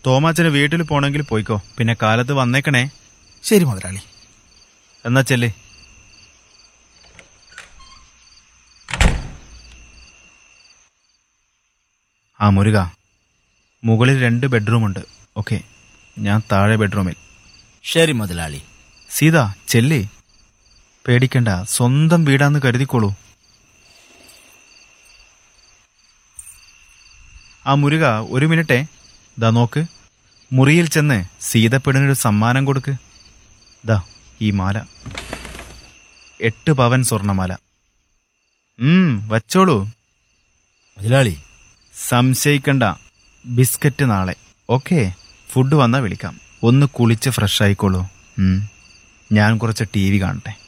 തോമാച്ചന് വീട്ടിൽ പോണെങ്കിൽ പോയിക്കോ പിന്നെ കാലത്ത് വന്നേക്കണേ ശരി മുതലാളി എന്നാ ചെല്ലേ ആ മുരുക മുകളിൽ രണ്ട് ബെഡ്റൂമുണ്ട് ഓക്കെ ഞാൻ താഴെ ബെഡ്റൂമിൽ ശരി മുതലാളി സീത ചെല്ലേ പേടിക്കണ്ട സ്വന്തം വീടാന്ന് കരുതിക്കോളൂ ആ മുരുക ഒരു മിനിറ്റേ ദാ നോക്ക് മുറിയിൽ ചെന്ന് സീതപ്പെടിനൊരു സമ്മാനം കൊടുക്ക് ദാ ഈ മാല എട്ട് പവൻ സ്വർണമാല ഉം വച്ചോളൂ മുതലാളി സംശയിക്കണ്ട ബിസ്ക്കറ്റ് നാളെ ഓക്കെ ഫുഡ് വന്നാൽ വിളിക്കാം ഒന്ന് കുളിച്ച് ഫ്രഷ് ആയിക്കോളൂ ഉം. ഞാൻ കുറച്ച് ടി വി കാണട്ടെ